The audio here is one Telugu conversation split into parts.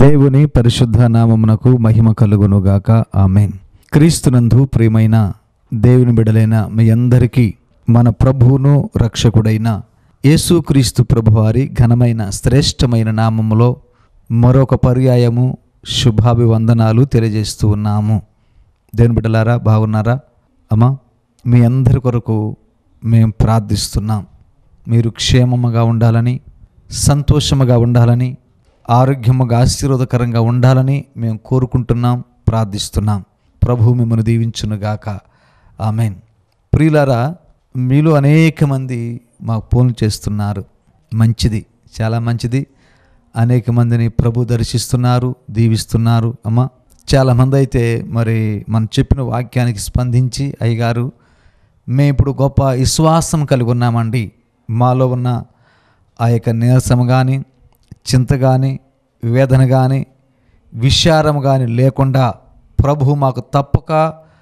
దేవుని పరిశుద్ధ నామమునకు మహిమ కలుగునుగాక ఆమెన్ క్రీస్తునందు ప్రియమైన దేవుని బిడలైన మీ అందరికీ మన ప్రభువును రక్షకుడైన యేసుక్రీస్తు ప్రభువారి ఘనమైన శ్రేష్టమైన నామములో మరొక పర్యాయము శుభాభివందనాలు తెలియజేస్తూ ఉన్నాము దేవుని బిడ్డలారా బాగున్నారా అమ్మా మీ అందరి కొరకు మేము ప్రార్థిస్తున్నాం మీరు క్షేమముగా ఉండాలని సంతోషముగా ఉండాలని ఆరోగ్యముగా ఆశీర్వాదకరంగా ఉండాలని మేము కోరుకుంటున్నాం ప్రార్థిస్తున్నాం ప్రభు మిమ్మల్ని దీవించునుగాక ఆమెన్ ప్రియులారా మీలో అనేక మంది మాకు ఫోన్లు చేస్తున్నారు మంచిది చాలా మంచిది అనేక మందిని ప్రభు దర్శిస్తున్నారు దీవిస్తున్నారు అమ్మ చాలామంది అయితే మరి మనం చెప్పిన వాక్యానికి స్పందించి అయ్యగారు మేము ఇప్పుడు గొప్ప విశ్వాసం కలిగి ఉన్నామండి మాలో ఉన్న ఆ యొక్క నీరసం కానీ చింత కానీ వేదన కానీ విషారం కానీ లేకుండా ప్రభు మాకు తప్పక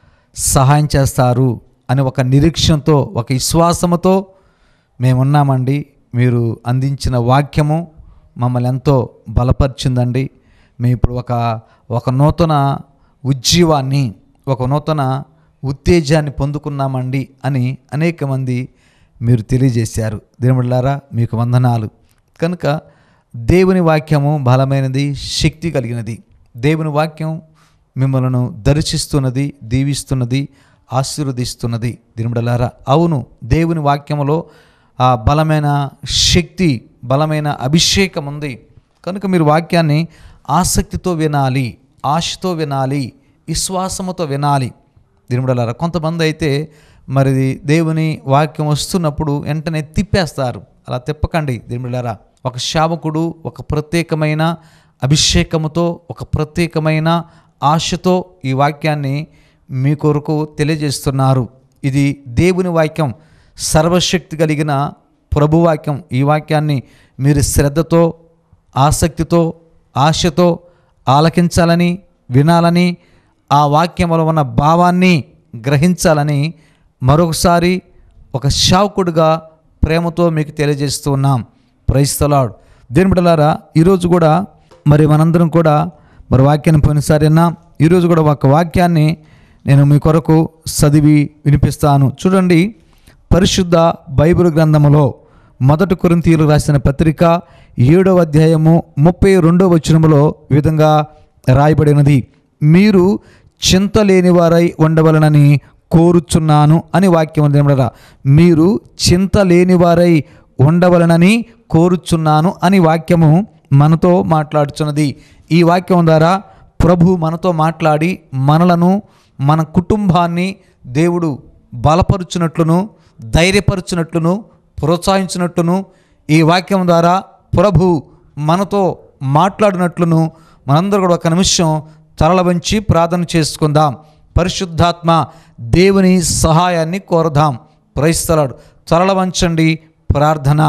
సహాయం చేస్తారు అని ఒక నిరీక్షణతో ఒక విశ్వాసముతో మేమున్నామండి మీరు అందించిన వాక్యము మమ్మల్ని ఎంతో బలపరిచిందండి మేము ఇప్పుడు ఒక ఒక నూతన ఉజ్జీవాన్ని ఒక నూతన ఉత్తేజాన్ని పొందుకున్నామండి అని అనేక మంది మీరు తెలియజేశారు దేవుళ్ళారా మీకు వందనాలు కనుక దేవుని వాక్యము బలమైనది శక్తి కలిగినది దేవుని వాక్యం మిమ్మలను దర్శిస్తున్నది దీవిస్తున్నది ఆశీర్వదిస్తున్నది దినబడలారా అవును దేవుని వాక్యములో ఆ బలమైన శక్తి బలమైన అభిషేకం ఉంది కనుక మీరు వాక్యాన్ని ఆసక్తితో వినాలి ఆశతో వినాలి విశ్వాసముతో వినాలి దినబడలారా కొంతమంది అయితే మరి దేవుని వాక్యం వస్తున్నప్పుడు వెంటనే తిప్పేస్తారు అలా తిప్పకండి దినబడలారా ఒక శావకుడు ఒక ప్రత్యేకమైన అభిషేకముతో ఒక ప్రత్యేకమైన ఆశతో ఈ వాక్యాన్ని మీ కొరకు తెలియజేస్తున్నారు ఇది దేవుని వాక్యం సర్వశక్తి కలిగిన ప్రభువాక్యం ఈ వాక్యాన్ని మీరు శ్రద్ధతో ఆసక్తితో ఆశతో ఆలకించాలని వినాలని ఆ వాక్యములో ఉన్న భావాన్ని గ్రహించాలని మరొకసారి ఒక శావకుడుగా ప్రేమతో మీకు తెలియజేస్తూ ఉన్నాం ప్రైస్తలాడు దేని బిడ్డలారా ఈరోజు కూడా మరి మనందరం కూడా మరి వాక్యాన్ని పోయినసారి అన్నాం ఈరోజు కూడా ఒక వాక్యాన్ని నేను మీ కొరకు చదివి వినిపిస్తాను చూడండి పరిశుద్ధ బైబిల్ గ్రంథములో మొదటి కొరింతీయులు రాసిన పత్రిక ఏడవ అధ్యాయము ముప్పై రెండవ వచనములో ఈ విధంగా రాయబడినది మీరు చింత లేని వారై ఉండవలనని కోరుచున్నాను అని వాక్యం ఉంది ఏమనరా మీరు చింత లేని వారై ఉండవలనని కోరుచున్నాను అని వాక్యము మనతో మాట్లాడుచున్నది ఈ వాక్యం ద్వారా ప్రభు మనతో మాట్లాడి మనలను మన కుటుంబాన్ని దేవుడు బలపరుచునట్లును ధైర్యపరుచునట్లును ప్రోత్సహించినట్లును ఈ వాక్యం ద్వారా ప్రభు మనతో మాట్లాడినట్లును మనందరూ కూడా ఒక నిమిషం తరల వంచి ప్రార్థన చేసుకుందాం పరిశుద్ధాత్మ దేవుని సహాయాన్ని కోరదాం ప్రైస్తలాడు తరల వంచండి ప్రార్థన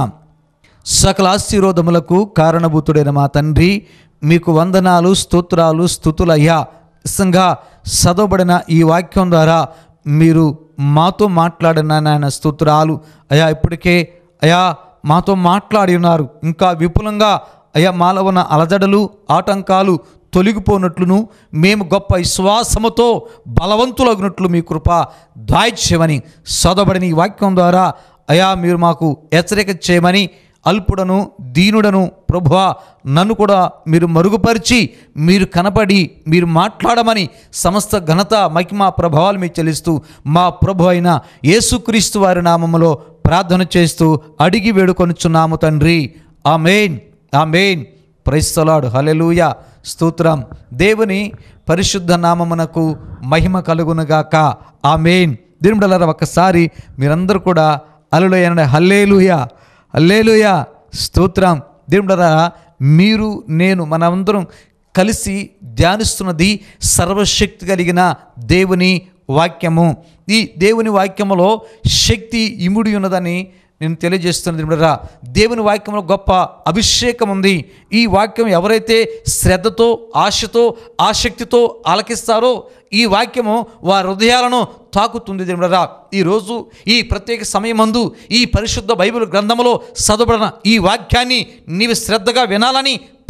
సకల ఆశీర్వాదములకు కారణభూతుడైన మా తండ్రి మీకు వందనాలు స్తోత్రాలు స్థుతులయ్యా నిజంగా చదవబడిన ఈ వాక్యం ద్వారా మీరు మాతో మాట్లాడిన నాయన స్తోత్రాలు అయా ఇప్పటికే అయా మాతో మాట్లాడి ఉన్నారు ఇంకా విపులంగా అయా మాలో ఉన్న అలజడలు ఆటంకాలు తొలగిపోనట్లును మేము గొప్ప విశ్వాసముతో బలవంతులగినట్లు మీ కృప దాయిచ్యమని చదవబడిన ఈ వాక్యం ద్వారా అయా మీరు మాకు హెచ్చరిక చేయమని అల్పుడను దీనుడను ప్రభువా నన్ను కూడా మీరు మరుగుపరిచి మీరు కనపడి మీరు మాట్లాడమని సమస్త ఘనత మహిమ ప్రభావాలు మీకు చెల్లిస్తూ మా ప్రభు అయిన యేసుక్రీస్తు వారి నామములో ప్రార్థన చేస్తూ అడిగి వేడుకొనుచున్నాము తండ్రి ఆమెన్ ఆమెన్ ప్రైస్తలాడు హలెలూయ స్తోత్రం దేవుని పరిశుద్ధ నామమునకు మహిమ కలుగునుగాక ఆమెన్ దీనిడలరా ఒక్కసారి మీరందరూ కూడా అలలోయ హల్లేలుయా హల్లేలుయా స్తోత్రం దేవుడరా మీరు నేను మనమందరం కలిసి ధ్యానిస్తున్నది సర్వశక్తి కలిగిన దేవుని వాక్యము ఈ దేవుని వాక్యములో శక్తి ఇముడి ఉన్నదని నేను తెలియజేస్తున్నది బిడ్డరా దేవుని వాక్యంలో గొప్ప అభిషేకం ఉంది ఈ వాక్యం ఎవరైతే శ్రద్ధతో ఆశతో ఆసక్తితో ఆలకిస్తారో ఈ వాక్యము వారి హృదయాలను తాకుతుంది దేవుడరా ఈరోజు ఈ ప్రత్యేక సమయమందు ఈ పరిశుద్ధ బైబిల్ గ్రంథములో చదవబడిన ఈ వాక్యాన్ని నీవు శ్రద్ధగా వినాలని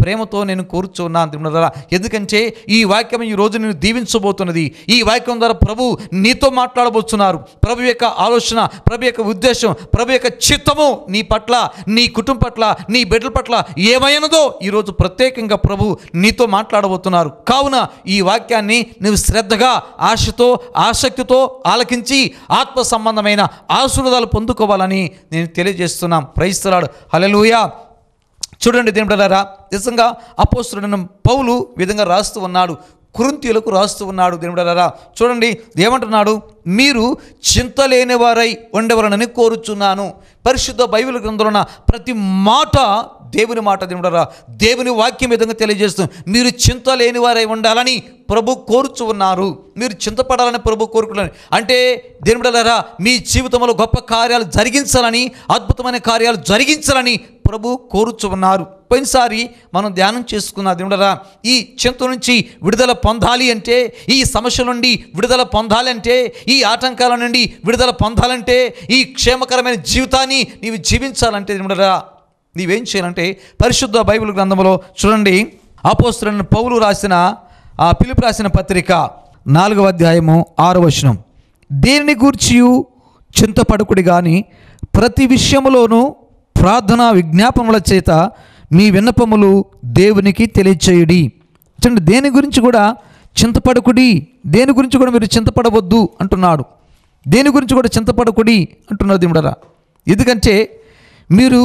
ప్రేమతో నేను కోరుచున్నాను దేవుడారా ఎందుకంటే ఈ వాక్యం ఈ రోజు నేను దీవించబోతున్నది ఈ వాక్యం ద్వారా ప్రభు నీతో మాట్లాడబోతున్నారు ప్రభు యొక్క ఆలోచన ప్రభు యొక్క ఉద్దేశం ప్రభు యొక్క చిత్తము నీ పట్ల నీ కుటుంబం పట్ల నీ బిడ్డల పట్ల ఏమైనదో ఈరోజు ప్రత్యేకంగా ప్రభు నీతో మాట్లాడబోతున్నారు కావున ఈ వాక్యాన్ని నువ్వు శ్రద్ధగా ఆశతో ఆసక్తితో ఆలకించి ఆత్మ సంబంధమైన ఆశీర్వాదాలు పొందుకోవాలని నేను తెలియజేస్తున్నాం ప్రైస్తలాడు హల్లెలూయా చూడండి దేవుడారా నిజంగా అపోస్తుడైన పౌలు ఈ విధంగా రాస్తూ ఉన్నాడు కురుంతీయులకు రాస్తూ ఉన్నాడు దేవుడారా చూడండి ఏమంటున్నాడు మీరు చింత లేని వారై ఉండవలనని కోరుచున్నాను పరిశుద్ధ బైబిల్ గ్రంథంలో ఉన్న ప్రతి మాట దేవుని మాట దేవుడరా దేవుని వాక్యం విధంగా తెలియజేస్తుంది మీరు చింత లేని వారై ఉండాలని ప్రభు కోరుచు ఉన్నారు మీరు చింతపడాలని ప్రభు కోరుకున్నారు అంటే దేవుడలారా మీ జీవితంలో గొప్ప కార్యాలు జరిగించాలని అద్భుతమైన కార్యాలు జరిగించాలని ప్రభు కోరుచు ఉన్నారు పోయినసారి మనం ధ్యానం చేసుకున్న దేవుడరా ఈ చింత నుంచి విడుదల పొందాలి అంటే ఈ సమస్య నుండి విడుదల పొందాలి అంటే ఈ ఆటంకాల నుండి విడుదల పొందాలంటే ఈ క్షేమకరమైన జీవితాన్ని నీవు జీవించాలంటే దేవుడరా నీవేం చేయాలంటే పరిశుద్ధ బైబిల్ గ్రంథంలో చూడండి అపోస్తులైన పౌలు రాసిన ఆ పిలుపు రాసిన పత్రిక నాలుగవ అధ్యాయము ఆరో వచనం దేనిని గూర్చియు చింతపడుకుడి కానీ ప్రతి విషయములోనూ ప్రార్థన విజ్ఞాపనముల చేత మీ విన్నపములు దేవునికి తెలియచేయుడి చూడండి దేని గురించి కూడా చింతపడకుడి దేని గురించి కూడా మీరు చింతపడవద్దు అంటున్నాడు దేని గురించి కూడా చింతపడకుడి అంటున్నది దేవుడరా ఎందుకంటే మీరు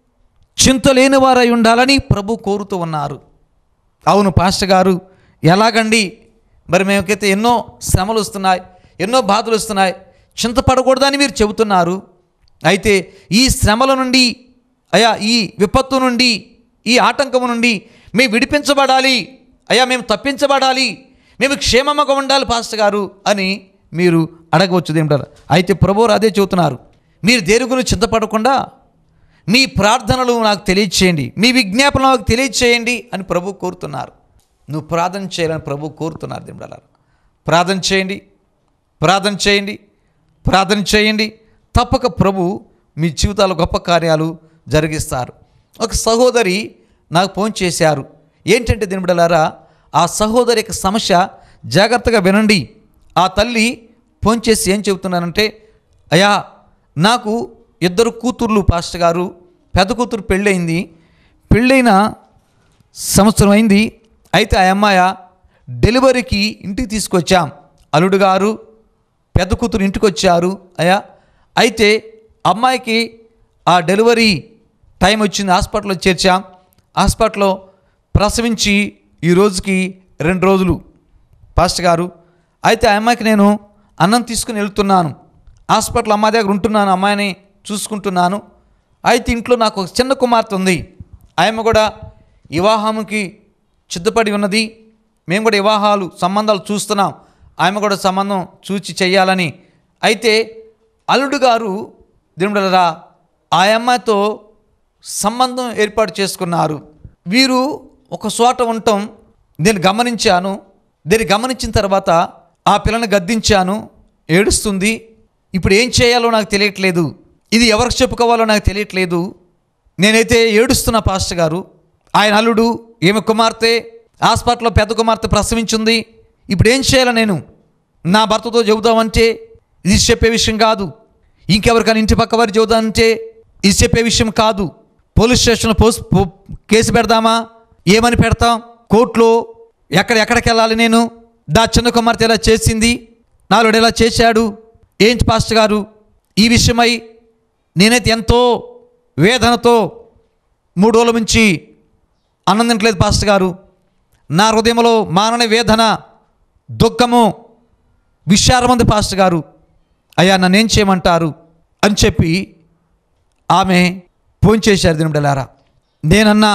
చింత లేని వారై ఉండాలని ప్రభు కోరుతూ ఉన్నారు అవును పాస్టర్ గారు ఎలాగండి మరి మేమకైతే ఎన్నో శ్రమలు వస్తున్నాయి ఎన్నో బాధలు వస్తున్నాయి చింతపడకూడదని మీరు చెబుతున్నారు అయితే ఈ శ్రమల నుండి అయా ఈ విపత్తు నుండి ఈ ఆటంకము నుండి మేము విడిపించబడాలి అయ్యా మేము తప్పించబడాలి మేము క్షేమముగా ఉండాలి పాస్టర్ గారు అని మీరు అడగవచ్చు ఏమిటారు అయితే ప్రభువారు అదే చెబుతున్నారు మీరు దేని గురించి చింతపడకుండా మీ ప్రార్థనలు నాకు తెలియచేయండి మీ విజ్ఞాపన నాకు తెలియచేయండి అని ప్రభు కోరుతున్నారు నువ్వు ప్రార్థన చేయాలని ప్రభు కోరుతున్నారు దేవుడాల ప్రార్థన చేయండి ప్రార్థన చేయండి ప్రార్థన చేయండి తప్పక ప్రభు మీ జీవితాలు గొప్ప కార్యాలు జరిగిస్తారు ఒక సహోదరి నాకు ఫోన్ చేశారు ఏంటంటే దినబడలారా ఆ సహోదరి యొక్క సమస్య జాగ్రత్తగా వినండి ఆ తల్లి ఫోన్ చేసి ఏం చెబుతున్నానంటే అయ్యా నాకు ఇద్దరు కూతుర్లు పాస్టర్ గారు పెద్ద కూతురు పెళ్ళయింది పెళ్ళైన సంవత్సరం అయింది అయితే ఆ అమ్మాయ డెలివరీకి ఇంటికి తీసుకొచ్చాం అల్లుడు గారు పెద్ద కూతురు ఇంటికి వచ్చారు అయ్యా అయితే అమ్మాయికి ఆ డెలివరీ టైం వచ్చింది హాస్పిటల్లో చేర్చాం హాస్పిటల్లో ప్రసవించి ఈ రోజుకి రెండు రోజులు పాస్టర్ గారు అయితే ఆ అమ్మాయికి నేను అన్నం తీసుకుని వెళ్తున్నాను హాస్పిటల్ అమ్మాయి దగ్గర ఉంటున్నాను అమ్మాయిని చూసుకుంటున్నాను అయితే ఇంట్లో నాకు ఒక చిన్న కుమార్తె ఉంది ఆమె కూడా వివాహంకి సిద్ధపడి ఉన్నది మేము కూడా వివాహాలు సంబంధాలు చూస్తున్నాం ఆమె కూడా సంబంధం చూచి చెయ్యాలని అయితే అల్లుడు గారు దేవుడరా ఆ అమ్మాయితో సంబంధం ఏర్పాటు చేసుకున్నారు వీరు ఒక చోట ఉండటం నేను గమనించాను దీన్ని గమనించిన తర్వాత ఆ పిల్లని గద్దించాను ఏడుస్తుంది ఇప్పుడు ఏం చేయాలో నాకు తెలియట్లేదు ఇది ఎవరికి చెప్పుకోవాలో నాకు తెలియట్లేదు నేనైతే ఏడుస్తున్నా పాస్టర్ గారు ఆయన అల్లుడు ఈమె కుమార్తె హాస్పిటల్లో పెద్ద కుమార్తె ప్రసవించింది ఇప్పుడు ఏం చేయాలి నేను నా భర్తతో చెబుదామంటే ఇది చెప్పే విషయం కాదు ఇంకెవరికైనా ఇంటి పక్క వారు చెబుదామంటే ఇది చెప్పే విషయం కాదు పోలీస్ స్టేషన్లో పోస్ పో- కేసు పెడదామా ఏమని పెడతాం కోర్టులో ఎక్కడ ఎక్కడికి వెళ్ళాలి నేను దా చిన్న కుమార్తె ఇలా చేసింది నాలుడు ఇలా చేశాడు ఏంటి పాస్టర్ గారు ఈ విషయమై నేనైతే ఎంతో వేదనతో మూడు రోజుల నుంచి అన్నం తినట్లేదు పాస్టర్ గారు నా హృదయంలో మానని వేదన దుఃఖము విశారమంది పాస్టర్ గారు అయ్యా నన్నేం చేయమంటారు అని చెప్పి ఆమె ఫోన్ చేశారు దినబడలారా నేనన్నా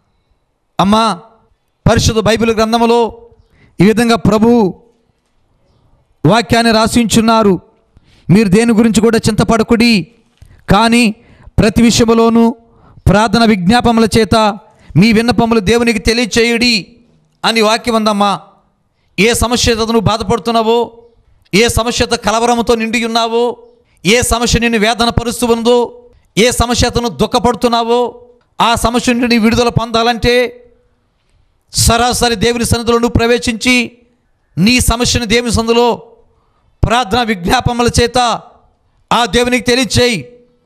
అమ్మా పరిశుద్ధ బైబిల్ గ్రంథములో ఈ విధంగా ప్రభు వాక్యాన్ని రాసించున్నారు మీరు దేని గురించి కూడా చింతపడకుడి కానీ ప్రతి విషయములోనూ ప్రార్థన విజ్ఞాపముల చేత మీ విన్నపములు దేవునికి తెలియచేయుడి అని వాక్యం ఉందమ్మా ఏ సమస్యతో నువ్వు బాధపడుతున్నావో ఏ సమస్యతో కలవరముతో నిండి ఉన్నావో ఏ సమస్య నిన్ను వేదన పరుస్తూ ఉందో ఏ సమస్యతో నువ్వు దుఃఖపడుతున్నావో ఆ సమస్య నుండి నీ విడుదల పొందాలంటే సరాసరి దేవుని సన్నిధిలో నువ్వు ప్రవేశించి నీ సమస్యను దేవుని సందులో ప్రార్థన విజ్ఞాపముల చేత ఆ దేవునికి తెలియచేయి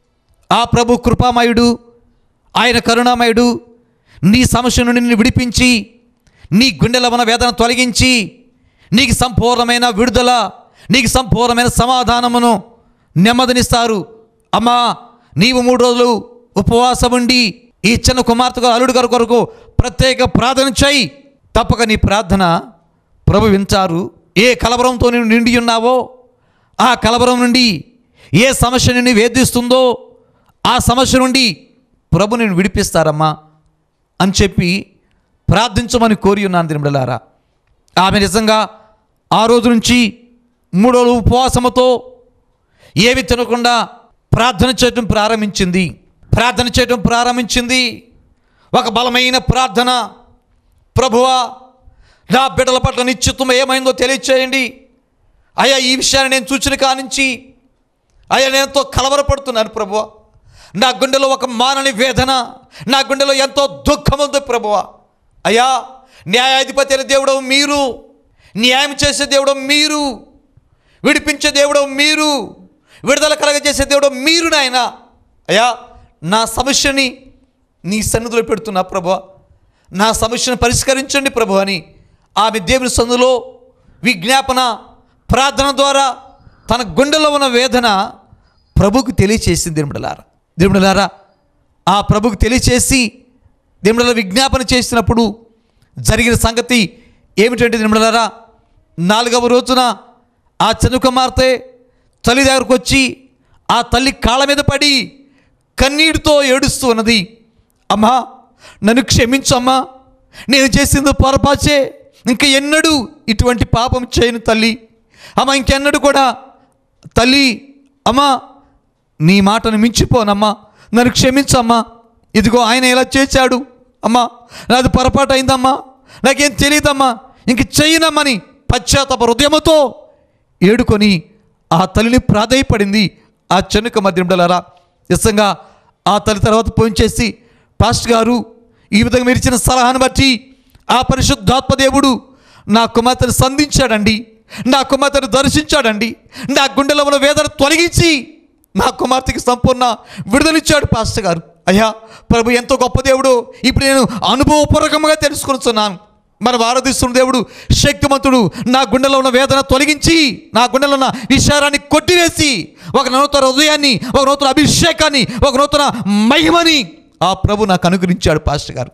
ఆ ప్రభు కృపామయుడు ఆయన కరుణామయుడు నీ సమస్య నుండి నిన్ను విడిపించి నీ గుండెల మన వేదన తొలగించి నీకు సంపూర్ణమైన విడుదల నీకు సంపూర్ణమైన సమాధానమును నెమ్మదినిస్తారు అమ్మా నీవు మూడు రోజులు ఉపవాసం ఉండి ఈ చిన్న కుమార్తె అల్లుడు గారి కొరకు ప్రత్యేక ప్రార్థన చేయి తప్పక నీ ప్రార్థన ప్రభు వింటారు ఏ కలవరంతో నువ్వు నిండి ఉన్నావో ఆ కలవరం నుండి ఏ సమస్య నుండి వేధిస్తుందో ఆ సమస్య నుండి ప్రభు నేను విడిపిస్తారమ్మా అని చెప్పి ప్రార్థించమని కోరి ఉన్నాను దినబడలారా ఆమె నిజంగా ఆ రోజు నుంచి మూడో రోజు ఉపవాసముతో ఏమి తినకుండా ప్రార్థన చేయటం ప్రారంభించింది ప్రార్థన చేయటం ప్రారంభించింది ఒక బలమైన ప్రార్థన ప్రభువా నా బిడ్డల పట్ల నిశ్చితం ఏమైందో తెలియచేయండి అయ్యా ఈ విషయాన్ని నేను చూచిన కానించి అయ్యా నేను ఎంతో కలవరపడుతున్నాను ప్రభువా నా గుండెలో ఒక మానని వేదన నా గుండెలో ఎంతో దుఃఖం ఉంది ప్రభువా అయ్యా న్యాయాధిపతి అయిన దేవుడు మీరు న్యాయం చేసే దేవుడు మీరు విడిపించే దేవుడు మీరు విడుదల కలగజేసే దేవుడు మీరు నాయన అయ్యా నా సమస్యని నీ సన్నిధిలో పెడుతున్నా ప్రభు నా సమస్యను పరిష్కరించండి ప్రభు అని ఆమె దేవుని సందులో విజ్ఞాపన ప్రార్థన ద్వారా తన గుండెలో ఉన్న వేదన ప్రభుకు తెలియచేసింది దిరుమడలారా దిరుమడలారా ఆ ప్రభుకు తెలియచేసి దిరుమడల విజ్ఞాపన చేసినప్పుడు జరిగిన సంగతి ఏమిటంటే దిరుమడలారా నాలుగవ రోజున ఆ చిన్న కుమార్తె తల్లి దగ్గరకు వచ్చి ఆ తల్లి కాళ్ళ మీద పడి కన్నీటితో ఏడుస్తూ ఉన్నది అమ్మా నన్ను క్షమించమ్మా నేను చేసింది పొరపాచే ఇంక ఎన్నడూ ఇటువంటి పాపం చేయను తల్లి అమ్మ ఇంకెన్నడూ కూడా తల్లి అమ్మా నీ మాటను మించిపోనమ్మా నన్ను క్షమించమ్మా ఇదిగో ఆయన ఇలా చేశాడు అమ్మా నాది పొరపాటు అయిందమ్మా నాకేం తెలియదమ్మా ఇంక చెయ్యనమ్మని పశ్చాత్తాప హృదయముతో ఏడుకొని ఆ తల్లిని ప్రాధేయపడింది ఆ చెనుక మధ్యండలారా నిజంగా ఆ తల్లి తర్వాత ఫోన్ చేసి పాస్టర్ గారు ఈ విధంగా మీరు ఇచ్చిన సలహాను బట్టి ఆ పరిశుద్ధాత్మ దేవుడు నా కుమార్తెను సంధించాడండి నా కుమార్తెను దర్శించాడండి నా గుండెలో ఉన్న వేదన తొలగించి నా కుమార్తెకి సంపూర్ణ విడుదలిచ్చాడు పాస్టర్ గారు అయ్యా ప్రభు ఎంతో గొప్ప దేవుడు ఇప్పుడు నేను అనుభవపూర్వకంగా తెలుసుకొస్తున్నాను మనం ఆరాధిస్తున్న దేవుడు శక్తిమంతుడు నా గుండెలో ఉన్న వేదన తొలగించి నా గుండెలో ఉన్న విషారాన్ని కొట్టివేసి ఒక నూతన హృదయాన్ని ఒక నూతన అభిషేకాన్ని ఒక నూతన మహిమని ఆ ప్రభు నాకు అనుగ్రహించాడు పాస్టర్ గారు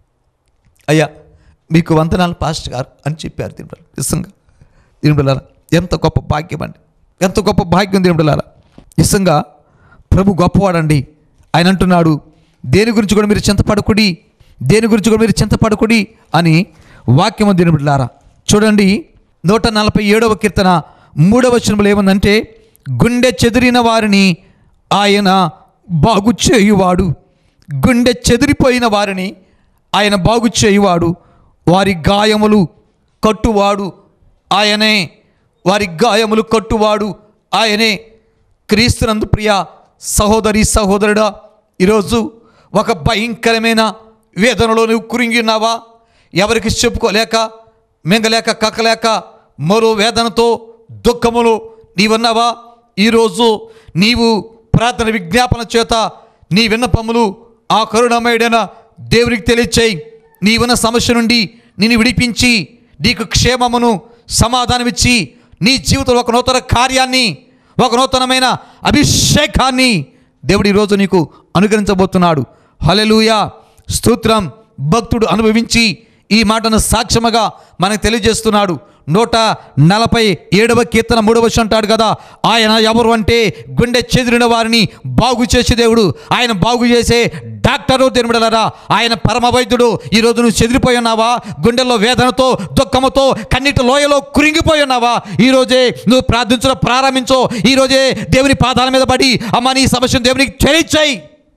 అయ్యా మీకు వందనాలు పాస్టర్ గారు అని చెప్పారు తిరుమల నిజంగా తిరుమల ఎంత గొప్ప భాగ్యం అండి ఎంత గొప్ప భాగ్యం తిరుమల నిజంగా ప్రభు గొప్పవాడండి ఆయన అంటున్నాడు దేని గురించి కూడా మీరు చింతపడకుడి దేని గురించి కూడా మీరు చింతపడకుడి అని వాక్యము దినబిడ్లారా చూడండి నూట నలభై ఏడవ కీర్తన మూడవ వచనంలో ఏముందంటే గుండె చెదిరిన వారిని ఆయన బాగు చేయువాడు గుండె చెదిరిపోయిన వారిని ఆయన బాగు చేయువాడు వారి గాయములు కట్టువాడు ఆయనే వారి గాయములు కట్టువాడు ఆయనే క్రీస్తునందు ప్రియ సహోదరి సహోదరుడా ఈరోజు ఒక భయంకరమైన వేదనలో నువ్వు కురింగి ఉన్నావా ఎవరికి చెప్పుకోలేక మింగలేక కక్కలేక మరో వేదనతో దుఃఖములో నీవున్నావా ఈరోజు నీవు ప్రార్థన విజ్ఞాపన చేత నీ విన్నపములు ఆ కరుణమయుడైన దేవునికి తెలియచేయి నీవున్న సమస్య నుండి నిన్ను విడిపించి నీకు క్షేమమును సమాధానమిచ్చి నీ జీవితంలో ఒక నూతన కార్యాన్ని ఒక నూతనమైన అభిషేకాన్ని దేవుడు ఈరోజు నీకు అనుగ్రహించబోతున్నాడు హలెలూయా స్తోత్రం భక్తుడు అనుభవించి ఈ మాటను సాక్ష్యముగా మనకు తెలియజేస్తున్నాడు నూట నలభై ఏడవ కీర్తన మూడవ వచనం అంటాడు కదా ఆయన ఎవరు అంటే గుండె చెదిరిన వారిని బాగు చేసే దేవుడు ఆయన బాగు చేసే డాక్టరు తిరుమడలరా ఆయన పరమ వైద్యుడు ఈరోజు నువ్వు చెదిరిపోయి ఉన్నావా గుండెల్లో వేదనతో దుఃఖముతో కన్నీటి లోయలో కురింగిపోయి ఉన్నావా ఈరోజే నువ్వు ప్రార్థించడం ప్రారంభించో ఈరోజే దేవుని పాదాల మీద పడి అమ్మ నీ సమస్యను దేవునికి తెలియచేయి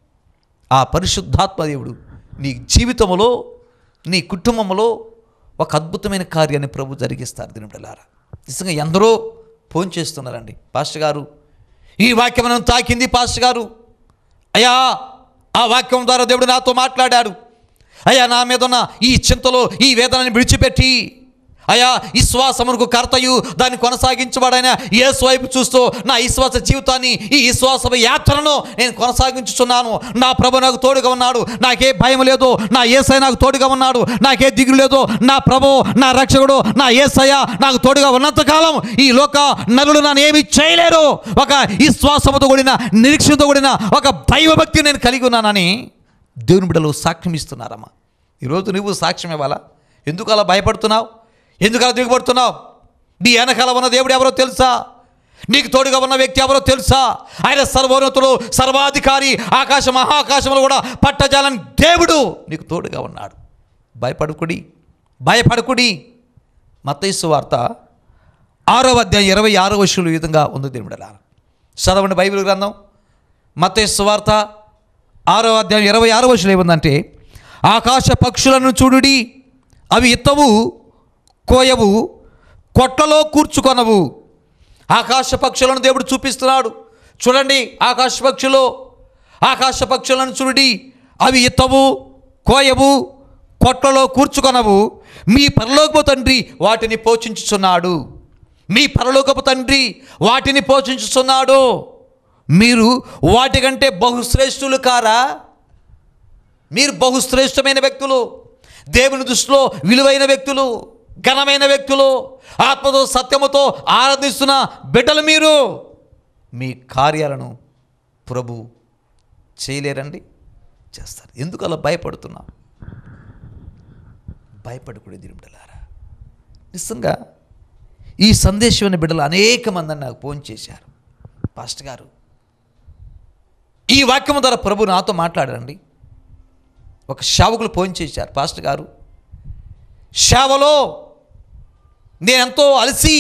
ఆ పరిశుద్ధాత్మ దేవుడు నీ జీవితంలో నీ కుటుంబంలో ఒక అద్భుతమైన కార్యాన్ని ప్రభు జరిగిస్తారు దినబడలారా నిజంగా ఎందరో ఫోన్ చేస్తున్నారండి పాస్టర్ గారు ఈ వాక్యం నన్ను తాకింది పాస్టర్ గారు అయ్యా ఆ వాక్యం ద్వారా దేవుడు నాతో మాట్లాడాడు అయ్యా నా మీద ఉన్న ఈ చింతలో ఈ వేదనని విడిచిపెట్టి అయా విశ్వాసమునకు కర్తయు దాన్ని కొనసాగించబడైన యేసు వైపు చూస్తూ నా విశ్వాస జీవితాన్ని ఈ విశ్వాస యాత్రను నేను కొనసాగించుతున్నాను నా ప్రభు నాకు తోడుగా ఉన్నాడు నాకే భయం లేదు నా ఏసై నాకు తోడుగా ఉన్నాడు నాకే దిగులు లేదు నా ప్రభు నా రక్షకుడు నా ఏసయ్య నాకు తోడుగా ఉన్నంతకాలం ఈ లోక నరులు నన్ను ఏమి చేయలేరు ఒక విశ్వాసముతో కూడిన నిరీక్షణతో కూడిన ఒక దైవభక్తి నేను కలిగి ఉన్నానని దేవుని బిడ్డలు సాక్ష్యం ఇస్తున్నారమ్మా ఈరోజు నువ్వు సాక్ష్యం ఇవ్వాలా ఎందుకు అలా భయపడుతున్నావు ఎందుకు అలా దిగుపడుతున్నావు నీ వెనకాల ఉన్న దేవుడు ఎవరో తెలుసా నీకు తోడుగా ఉన్న వ్యక్తి ఎవరో తెలుసా ఆయన సర్వోన్నతుడు సర్వాధికారి ఆకాశ మహాకాశంలో కూడా పట్టజాలని దేవుడు నీకు తోడుగా ఉన్నాడు భయపడుకుడి భయపడకుడి మత్తైసు వార్త ఆరో అధ్యాయం ఇరవై ఆరో వర్షులు ఈ విధంగా ఉంది దేవుడు చదవండి బైబిల్ గ్రంథం మత్తైసు వార్త ఆరో అధ్యాయం ఇరవై ఆరో వర్షులు ఏముందంటే ఆకాశ పక్షులను చూడుడి అవి ఇత్తవు కోయవు కొట్టలో కూర్చుకొనవు ఆకాశ పక్షులను దేవుడు చూపిస్తున్నాడు చూడండి ఆకాశ పక్షులు ఆకాశ పక్షులను చూడి అవి ఇత్తవు కోయవు కొట్టలో కూర్చుకొనవు మీ పరలోకపు తండ్రి వాటిని పోషించుచున్నాడు మీ పరలోకపు తండ్రి వాటిని పోషించుచున్నాడు మీరు వాటికంటే బహుశ్రేష్ఠులు కారా మీరు బహుశ్రేష్టమైన వ్యక్తులు దేవుని దృష్టిలో విలువైన వ్యక్తులు ఘనమైన వ్యక్తులు ఆత్మతో సత్యముతో ఆరాధిస్తున్న బిడ్డలు మీరు మీ కార్యాలను ప్రభు చేయలేరండి చేస్తారు ఎందుకు అలా భయపడుతున్నా భయపడకూడదు దీని బిడ్డలారా నిజంగా ఈ సందేశం అనే బిడ్డలు అనేక మంది నాకు ఫోన్ చేశారు పాస్టర్ గారు ఈ వాక్యం ద్వారా ప్రభు నాతో మాట్లాడారండి ఒక సేవకులు ఫోన్ చేశారు పాస్టర్ గారు సేవలో నేనెంతో అలసి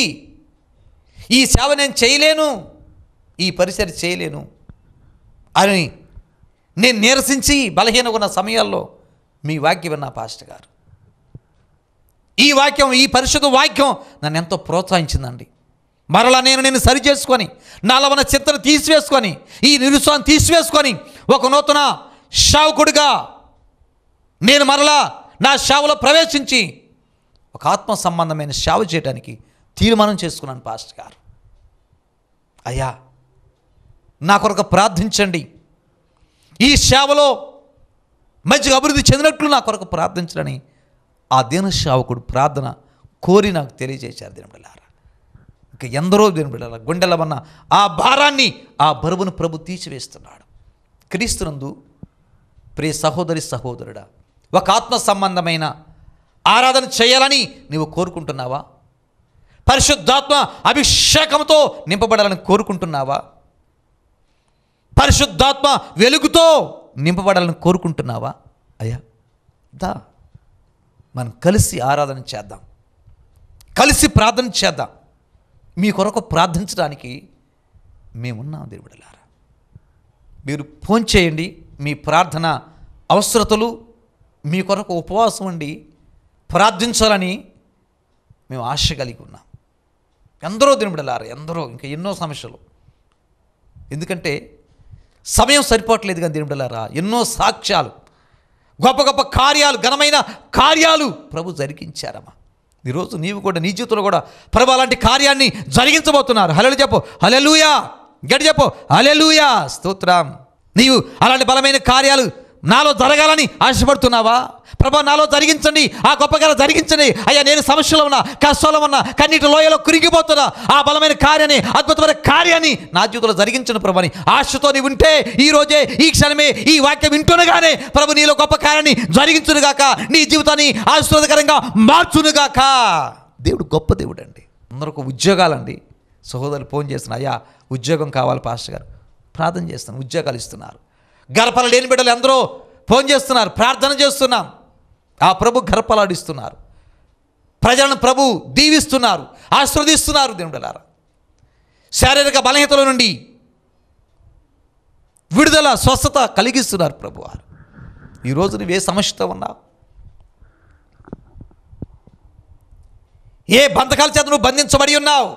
ఈ సేవ నేను చేయలేను ఈ పరిసరి చేయలేను అని నేను నీరసించి బలహీనగా ఉన్న సమయాల్లో మీ వాక్యం విన్నా పాస్టర్ గారు ఈ వాక్యం ఈ పరిశుద్ధ వాక్యం నన్ను ఎంతో ప్రోత్సహించిందండి మరలా నేను నేను సరి చేసుకొని నాలో ఉన్న చింతను తీసివేసుకొని ఈ నిరుత్సాహం తీసివేసుకొని ఒక నూతన శావకుడిగా నేను మరలా నా సేవలో ప్రవేశించి ఒక ఆత్మ సంబంధమైన సేవ చేయడానికి తీర్మానం చేసుకున్నాను పాస్టర్ గారు అయ్యా నా కొరకు ప్రార్థించండి ఈ సేవలో మంచిగా అభివృద్ధి చెందినట్లు నా కొరకు ప్రార్థించడని ఆ దీన సేవకుడు ప్రార్థన కోరి నాకు తెలియజేశారు దీనిబిళ్ళారా ఇంకా ఎందరో దీనిబిళ్ళారా గుండెల ఉన్న ఆ భారాన్ని ఆ బరువును ప్రభు తీసివేస్తున్నాడు క్రీస్తునందు ప్రియ సహోదరి సహోదరుడా ఒక ఆత్మ సంబంధమైన ఆరాధన చేయాలని నీవు కోరుకుంటున్నావా పరిశుద్ధాత్మ అభిషేకంతో నింపబడాలని కోరుకుంటున్నావా పరిశుద్ధాత్మ వెలుగుతో నింపబడాలని కోరుకుంటున్నావా అయ్యా దా మనం కలిసి ఆరాధన చేద్దాం కలిసి ప్రార్థన చేద్దాం మీ కొరకు ప్రార్థించడానికి మేమున్నాం దేవుడలారా మీరు ఫోన్ చేయండి మీ ప్రార్థన అవసరతలు మీ కొరకు ఉపవాసం ఉండి ప్రార్థించాలని మేము ఆశ కలిగి ఉన్నాం ఎందరో దినబడలారు ఎందరో ఇంకా ఎన్నో సమస్యలు ఎందుకంటే సమయం సరిపోవట్లేదు కానీ దినబడలారా ఎన్నో సాక్ష్యాలు గొప్ప గొప్ప కార్యాలు ఘనమైన కార్యాలు ప్రభు జరిగించారమ్మా ఈరోజు నీవు కూడా నీ జీవితంలో కూడా ప్రభు అలాంటి కార్యాన్ని జరిగించబోతున్నారు హలలు చెప్పు హలెలుయా గడి చెప్పు హలెలుయా స్తోత్రం నీవు అలాంటి బలమైన కార్యాలు నాలో జరగాలని ఆశపడుతున్నావా ప్రభా నాలో జరిగించండి ఆ గొప్పగా జరిగించండి అయ్యా నేను సమస్యలో ఉన్నా కష్టంలో ఉన్నా కన్నీటి లోయలో కురిగిపోతున్నా ఆ బలమైన కార్యాన్ని అద్భుతమైన కార్యాన్ని నా జీవితంలో జరిగించిన ప్రభాని ఆశతో నీవు ఉంటే ఈ రోజే ఈ క్షణమే ఈ వాక్యం వింటునగానే ప్రభు నీలో గొప్ప కార్యాన్ని జరిగించునుగాక నీ జీవితాన్ని ఆశీర్వాదకరంగా మార్చునుగాక దేవుడు గొప్ప దేవుడు అండి అందరికి ఉద్యోగాలండి సహోదరులు ఫోన్ చేస్తున్నా అయ్యా ఉద్యోగం కావాలి పాస్టర్ గారు ప్రార్థన చేస్తాను ఉద్యోగాలు ఇస్తున్నారు గర్భాలు లేని బిడ్డలు ఎందరో ఫోన్ చేస్తున్నారు ప్రార్థన చేస్తున్నాం ఆ ప్రభు గర్భలాడిస్తున్నారు ప్రజలను ప్రభు దీవిస్తున్నారు ఆశీర్వదిస్తున్నారు దేవుడలారా శారీరక బలహీనతల నుండి విడుదల స్వస్థత కలిగిస్తున్నారు ప్రభు వారు ఈరోజు నువ్వు ఏ సమస్యతో ఉన్నావు ఏ బంధకాల చేత నువ్వు బంధించబడి ఉన్నావు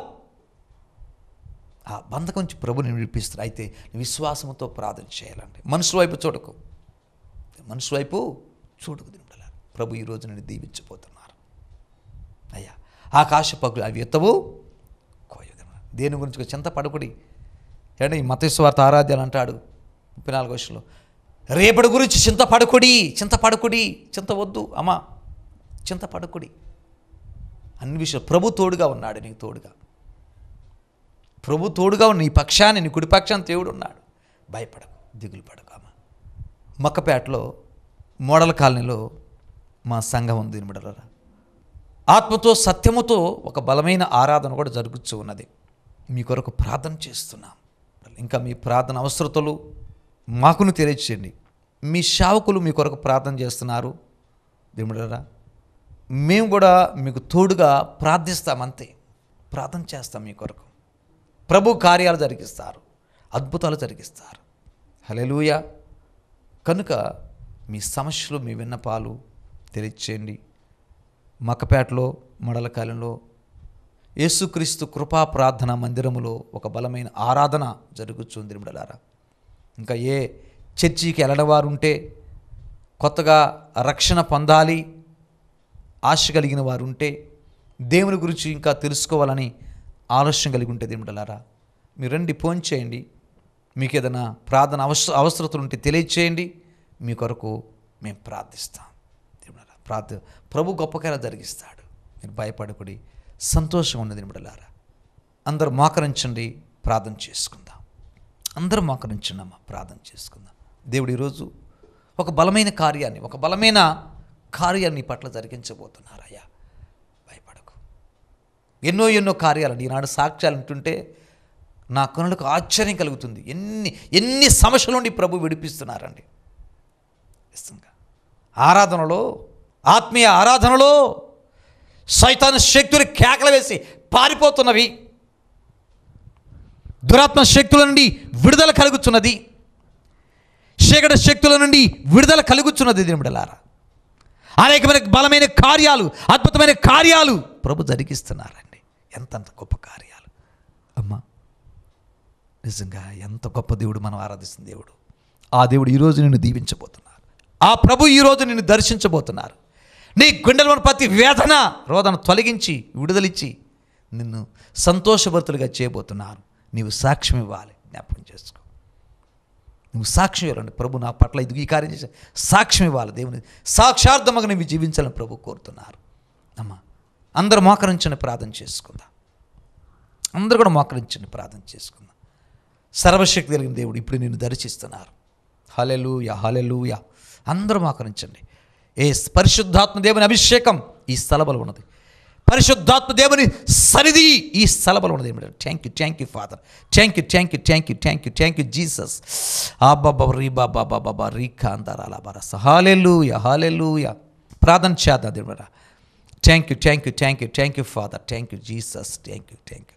ఆ బంధకం నుంచి ప్రభుని విడిపిస్తారు అయితే నీ విశ్వాసంతో ప్రార్థన చేయాలండి మనుషుల వైపు చూడకు మనుషుల వైపు చూడుకు దింపల ప్రభు ఈరోజు నేను దీవించబోతున్నారు అయ్యా ఆకాశ పగులు అవి ఎత్తవు కోయగలను దేని గురించి చింత పడుకుడి ఏమంటే ఈ మతేశ్వార్త ఆరాధ్యాలు అంటాడు ముప్పై నాలుగు వర్షంలో రేపటి గురించి చింత పడుకుడి చింత పడుకుడి చింత వద్దు అమ్మా చింత పడుకుడి అన్ని విషయాలు ప్రభు తోడుగా ఉన్నాడు నీకు తోడుగా ప్రభు తోడుగా ఉన్న నీ పక్షాన్ని నీ కుడి పక్షాన్ని దేవుడు ఉన్నాడు భయపడకు దిగులు పడకు అమ్మ మక్కపేటలో మోడల్ కాలనీలో మా సంఘం ఉంది నిమిడలరా ఆత్మతో సత్యముతో ఒక బలమైన ఆరాధన కూడా జరుగుతూ ఉన్నది మీ కొరకు ప్రార్థన చేస్తున్నాం ఇంకా మీ ప్రార్థన అవసరతలు మాకును తెలియచేయండి మీ సేవకులు మీ కొరకు ప్రార్థన చేస్తున్నారు దేవుడరా మేము కూడా మీకు తోడుగా ప్రార్థిస్తాం అంతే ప్రార్థన చేస్తాం మీ కొరకు ప్రభు కార్యాలు జరిగిస్తారు అద్భుతాలు జరిగిస్తారు హలెలూయ కనుక మీ సమస్యలు మీ విన్నపాలు తెలియచేయండి మక్కపేటలో మడలకాలంలో యేసుక్రీస్తు కృపా ప్రార్థన మందిరములో ఒక బలమైన ఆరాధన జరుగుతుంది బిడలారా ఇంకా ఏ చర్చికి వెళ్ళడం వారు ఉంటే కొత్తగా రక్షణ పొందాలి ఆశ కలిగిన వారు ఉంటే దేవుని గురించి ఇంకా తెలుసుకోవాలని ఆలోచన కలిగి ఉంటే దేవుడలారా మీరు రండి ఫోన్ చేయండి మీకు ఏదైనా ప్రార్థన అవసర అవసరతలు ఉంటే తెలియచేయండి మీ కొరకు మేము ప్రార్థిస్తాం దేవుడారా ప్రార్థ ప్రభు గొప్ప కార్యాలు జరిగిస్తాడు మీరు భయపడకుడి సంతోషంగా ఉన్నది నిమిడలారా అందరూ మోకరించండి ప్రార్థన చేసుకుందాం అందరూ మోకరించండి అమ్మ ప్రార్థన చేసుకుందాం దేవుడు ఈరోజు ఒక బలమైన కార్యాన్ని ఒక బలమైన కార్యాన్ని నీ పట్ల జరిగించబోతున్నారయ్యా భయపడకు ఎన్నో ఎన్నో కార్యాలు ఈనాడు సాక్ష్యాలు ఉంటుంటే నా కనులకు ఆశ్చర్యం కలుగుతుంది ఎన్ని ఎన్ని సమస్యల నుండి ప్రభు విడిపిస్తున్నారండి నిజంగా ఆరాధనలో ఆత్మీయ ఆరాధనలో సైతాన్ శక్తులు కేకలు వేసి పారిపోతున్నవి దురాత్మ శక్తుల నుండి విడుదల కలుగుతున్నది చీకటి శక్తుల నుండి విడుదల కలుగుతున్నది దినబడలారా అనేకమైన బలమైన కార్యాలు అద్భుతమైన కార్యాలు ప్రభు జరిగిస్తున్నారండి ఎంత గొప్ప కార్యాలు అమ్మా నిజంగా ఎంత గొప్ప దేవుడు మనం ఆరాధిస్తున్న దేవుడు ఆ దేవుడు ఈరోజు నిన్ను దీవించబోతున్నారు ఆ ప్రభు ఈరోజు నిన్ను దర్శించబోతున్నారు నీ గుండెలో ఉన్న ప్రతి వేదన రోదన తొలగించి విడుదలిచ్చి నిన్ను సంతోషభరితులుగా చేయబోతున్నారు నీవు సాక్ష్యం ఇవ్వాలి జ్ఞాపకం చేసుకో నువ్వు సాక్ష్యం ఇవ్వాలండి ప్రభు నా పట్ల ఇది ఈ కార్యం చేసే సాక్ష్యం ఇవ్వాలి దేవుని సాక్షార్థమగా నువ్వు జీవించాలని ప్రభు కోరుతున్నారు అమ్మా అందరూ మోకరించండి ప్రార్థన చేసుకుందాం అందరూ కూడా మోకరించండి ప్రార్థన చేసుకుందాం సర్వశక్తి కలిగిన దేవుడు ఇప్పుడు నిన్ను దర్శిస్తున్నారు హలెలూయ హలెలూయ అందరూ మోకరించండి ఏ పరిశుద్ధాత్మ దేవుని అభిషేకం ఈ స్థలబలు ఉన్నది పరిశుద్ధాత్మ దేవుని సన్నిధి ఈ స్థలబలు ఉన్నది thank you thank you father thank you thank you thank you thank you thank you Jesus ఆబాబా re Baba Baba re కాంతారాల బరస hallelujah hallelujah ప్రార్థన చేద్దాం దేవుడా thank you thank you thank you thank you father thank you Jesus thank you thank you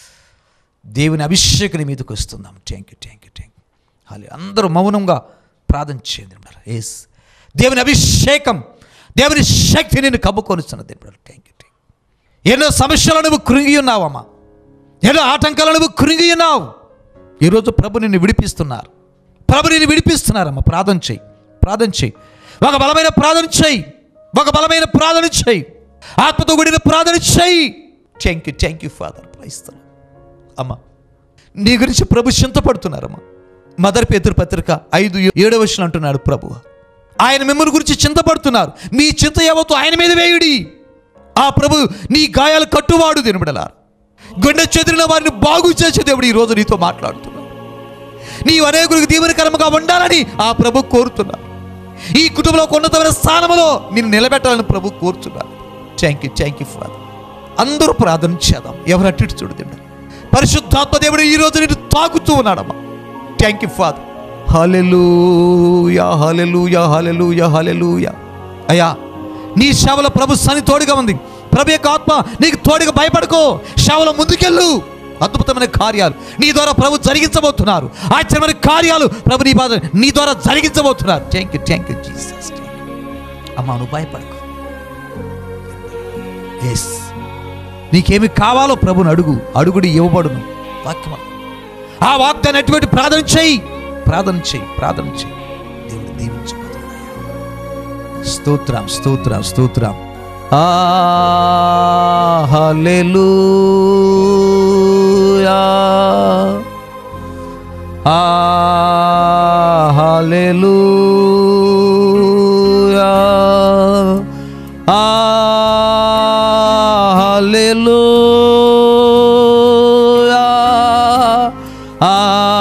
దేవుని అభిషేకం మీదకి వస్తున్నాం thank you thank you thank you హాలే అందరూ మౌనంగా ప్రార్థన చేయండి ఎస్ దేవుని అభిషేకం దేవుని శక్తి నేను కమ్ముకొనిస్తున్న దేవుడు థ్యాంక్ యూ థ్యాంక్ ఎన్నో సమస్యలు నువ్వు కృంగి ఉన్నావమ్మా ఎన్నో ఆటంకాలు నువ్వు కృంగి ఉన్నావు ఈరోజు ప్రభు నిన్ను విడిపిస్తున్నారు ప్రభు నిన్ను విడిపిస్తున్నారమ్మా ప్రార్థన చేయి ప్రార్థన చేయి ఒక బలమైన ప్రార్థన చేయి ఒక బలమైన ప్రార్థన చేయి ఆత్మతో కూడిన ప్రార్థన చేయి thank you thank you father ప్రైస్తాను అమ్మా నీ గురించి ప్రభు చింతపడుతున్నారమ్మా మదర్ పేతురు పత్రిక ఐదు ఏడవ వచనం అంటున్నాడు ప్రభు ఆయన మిమ్మల్ని గురించి చింతపడుతున్నారు మీ చింత యావత్తు ఆయన మీద వేయుడి ఆ ప్రభు నీ గాయాలు కట్టువాడు దినబడలారు గుండె చెదిరిన వారిని బాగు చేసే దేవుడు ఈ రోజు నీతో మాట్లాడుతున్నాడు నీవు అనేకులకు దీవెనకరముగా ఉండాలని ఆ ప్రభు కోరుతున్నారు ఈ కుటుంబంలో ఒక ఉన్నతమైన స్థానంలో నిన్ను నిలబెట్టాలని ప్రభు కోరుతున్నారు thank you thank you father అందరూ ప్రార్థన చేద్దాం ఎవరు అటు ఇటు చూడు దేవుడు పరిశుద్ధాత్మ దేవుడు ఈ రోజు నిన్ను తాకుతూ ఉన్నాడమ్మా thank you father hallelujah hallelujah hallelujah hallelujah అయ్యా నీ సేవలో ప్రభు సని తోడుగా ఉంది ప్రభు యొక్క ఆత్మ నీకు తోడుగా భయపడుకో సేవలో ముందుకెళ్ళు అద్భుతమైన కార్యాలు నీ ద్వారా ప్రభు జరిగించబోతున్నారు ఆశ్చర్యమైన కార్యాలు ప్రభు నీ బాధ నీ ద్వారా జరిగించబోతున్నారు thank you thank you Jesus అమ్మా నువ్వు భయపడకు ఎస్ నీకేమి కావాలో ప్రభుని అడుగు అడుగుడి ఇవ్వబడును వాక్యం ఆ వాగ్దాన్ని అటువంటి ప్రార్థన చేయి ప్రార్థన చేయి ప్రార్థన చేయి దేవుడు దీవించబోతున్నాడు స్తోత్రం స్తోత్రం స్తోత్రం ఆ హల్లెలూయా ఆ హల్లెలూయా ఆ హల్లెలూయా ఆ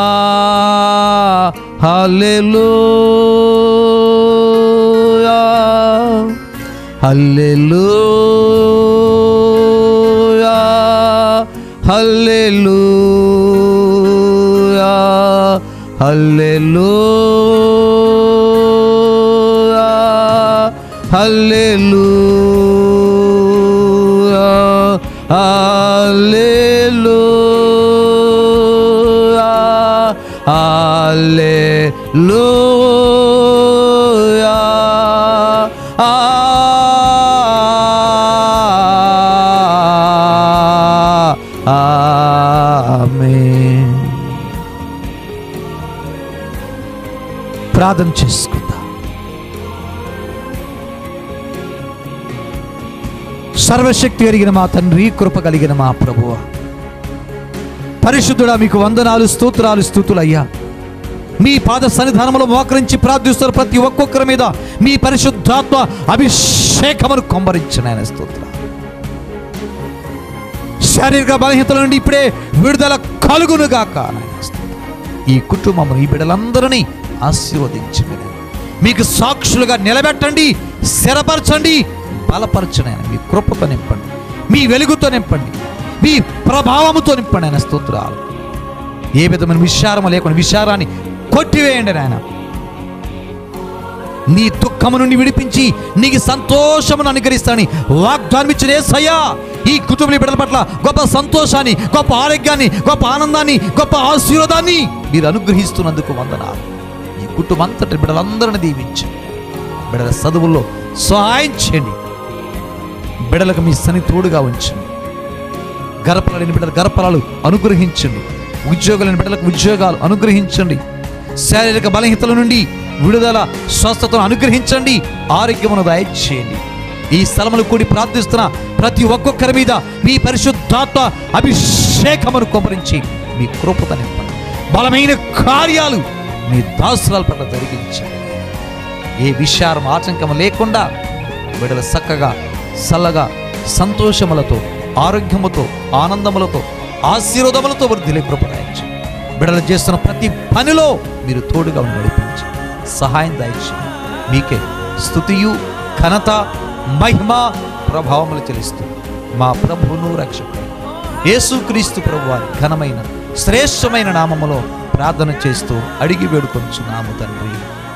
హల్లెలూయా హల్లెలూయా హల్లెలూయా హల్లెలూయా హల్లెలూయా హల్లెలూయా హల్లెలూయా ఆమేన్ ప్రార్థన చేసుకుందాం సర్వశక్తి కలిగిన మా తండ్రి కృప కలిగిన మా ప్రభువ పరిశుద్ధుడా మీకు వందనాలు స్తోత్రాలు స్థుతులయ్యా మీ పాద సన్నిధానంలో మోకరించి ప్రార్థిస్తున్న ప్రతి ఒక్కొక్కరి మీద మీ పరిశుద్ధాత్మ అభిషేకమును కొమ్మరించిన ఆయన స్తోత్ర శారీరక బలహీనతల నుండి ఇప్పుడే విడుదల కలుగునుగాక నాయన స్తోత్రం. ఈ కుటుంబం ఈ బిడ్డలందరినీ ఆశీర్వదించండి మీకు సాక్షులుగా నిలబెట్టండి స్థిరపరచండి బలపరచండి ఆయన మీ కృపతో నింపండి మీ వెలుగుతో నింపండి మీ ప్రభావముతో నింపండి ఆయన స్తోత్రాలు ఏ విధమైన విచారము లేకుండా విచారాన్ని కొట్టివేయండి నాయన నీ దుఃఖము నుండి విడిపించి నీకు సంతోషమును అనుగ్రహిస్తానని వాగ్దానం ఇచ్చిన యేసయ్యా ఈ కుటుంబ బిడ్డల పట్ల గొప్ప సంతోషాన్ని గొప్ప ఆరోగ్యాన్ని గొప్ప ఆనందాన్ని గొప్ప ఆశీర్వాదాన్ని మీరు అనుగ్రహిస్తున్నందుకు వందనాలు ఈ కుటుంబం అంతటి బిడ్డలందరిని దీవించండి బిడ్డల చదువుల్లో సహాయం చేయండి బిడ్డలకు మీ సని తోడుగా ఉంచండి గర్భలేని బిడ్డల గర్భాలు అనుగ్రహించండి ఉద్యోగాలని బిడ్డలకు ఉద్యోగాలు అనుగ్రహించండి శారీరక బలహీనతల నుండి విడుదల స్వస్థతను అనుగ్రహించండి ఆరోగ్యమును దయచేయండి ఈ స్థలములు కూడి ప్రార్థిస్తున్న ప్రతి ఒక్కొక్కరి మీద మీ పరిశుద్ధాత్మ అభిషేకమును కొమ్మరించి మీ కృపత నింపండి బలమైన కార్యాలు మీ దాసురాల పట్ల జరిగించండి ఏ విషారం ఆటంకం లేకుండా బిడ్డలు చక్కగా చల్లగా సంతోషములతో ఆరోగ్యముతో ఆనందములతో ఆశీర్వాదములతో వృద్ధిలే కృపదాయించు బిడ్డలు చేస్తున్న ప్రతి పనిలో మీరు తోడుగా ఉండి నడిపించి సహాయం దాయించండి మీకే స్థుతియు ఘనత మహిమ ప్రభావములు చెల్లిస్తూ మా ప్రభువును రక్షకుడు యేసుక్రీస్తు ప్రభు వారి ఘనమైన శ్రేష్టమైన నామములో ప్రార్థన చేస్తూ అడిగి వేడుకొంచున్నాము తండ్రి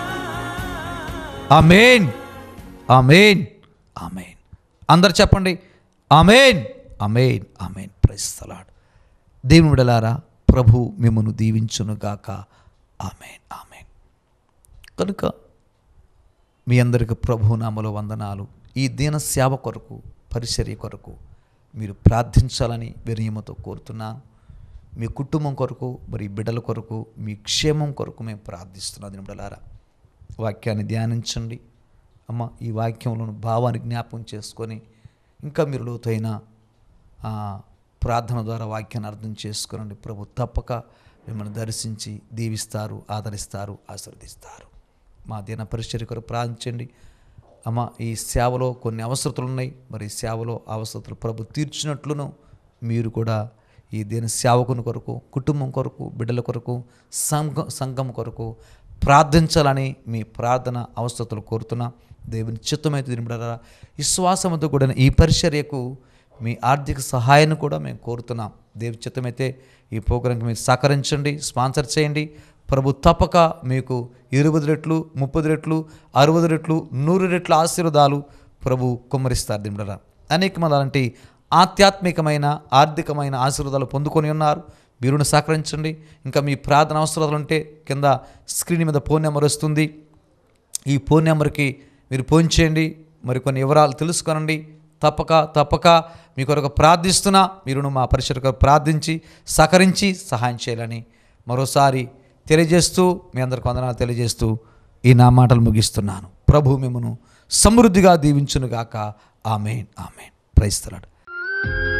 ఆమెన్ ఆమెన్ ఆమెన్ అందరు చెప్పండి ఆమెన్ ఆమెన్ ఆమెన్ ప్రైస్తలాడు దేవుని విడలారా ప్రభు మిమ్మను దీవించునుగాక ఆమెన్ ఆమెన్ కనుక మీ అందరికి ప్రభు నామలో వందనాలు ఈ దీన సేవ కొరకు పరిచర్య కొరకు మీరు ప్రార్థించాలని వినయమతో కోరుతున్నాను మీ కుటుంబం కొరకు మరి బిడ్డల కొరకు మీ క్షేమం కొరకు మేము ప్రార్థిస్తున్నాం దీని బిడ్డలారా వాక్యాన్ని ధ్యానించండి అమ్మ ఈ వాక్యంలోని భావాన్ని జ్ఞాపకం చేసుకొని ఇంకా మీరు లోతైన ఆ, ప్రార్థన ద్వారా వాక్యాన్ని అర్థం చేసుకోనండి ప్రభు తప్పక మిమ్మల్ని దర్శించి దీవిస్తారు ఆదరిస్తారు ఆశీర్వదిస్తారు మా దిన పరిచర్య కొరకు ప్రార్థించండి అమ్మ ఈ సేవలో కొన్ని అవసరతలు ఉన్నాయి మరి ఈ సేవలో అవసరతలు ప్రభు తీర్చినట్లును మీరు కూడా ఈ దీని సేవకుని కొరకు కుటుంబం కొరకు బిడ్డల కొరకు సంఘ సంఘం కొరకు ప్రార్థించాలని మీ ప్రార్థన అవసరతలు కోరుతున్నా దేవుని చిత్తమైతే దీని బిడ్డలారా విశ్వాసంతో కూడిన ఈ పరిచర్యకు మీ ఆర్థిక సహాయాన్ని కూడా మేము కోరుతున్నాం దేవి చిత్తమైతే ఈ ప్రోగ్రాంకి మీరు సహకరించండి స్పాన్సర్ చేయండి ప్రభు తప్పక మీకు ఇరవై రెట్లు ముప్పై రెట్లు అరవై రెట్లు నూరు రెట్ల ఆశీర్వాదాలు ప్రభు కుమ్మరిస్తారు దిండరా అనేక మంది అలాంటి ఆధ్యాత్మికమైన ఆర్థికమైన ఆశీర్వాదాలు పొందుకొని ఉన్నారు మీరును సహకరించండి ఇంకా మీ ప్రార్థన అవసరాలు ఉంటే కింద స్క్రీన్ మీద ఫోన్ నెంబర్ వస్తుంది ఈ ఫోన్ నెంబర్కి మీరు ఫోన్ చేయండి మరి కొన్ని వివరాలు తెలుసుకోనండి తప్పక తప్పక మీ కొరకు ప్రార్థిస్తున్నా మీరును మా పరిసర కొరకు ప్రార్థించి సహకరించి సహాయం చేయాలని మరోసారి తెలియజేస్తూ మీ అందరికి వందనాలు తెలియజేస్తూ ఈ నా మాటలు ముగిస్తున్నాను ప్రభు మిమ్మను సమృద్ధిగా దీవించునుగాక ఆమెన్ ఆమెన్ ప్రైస్తలాడు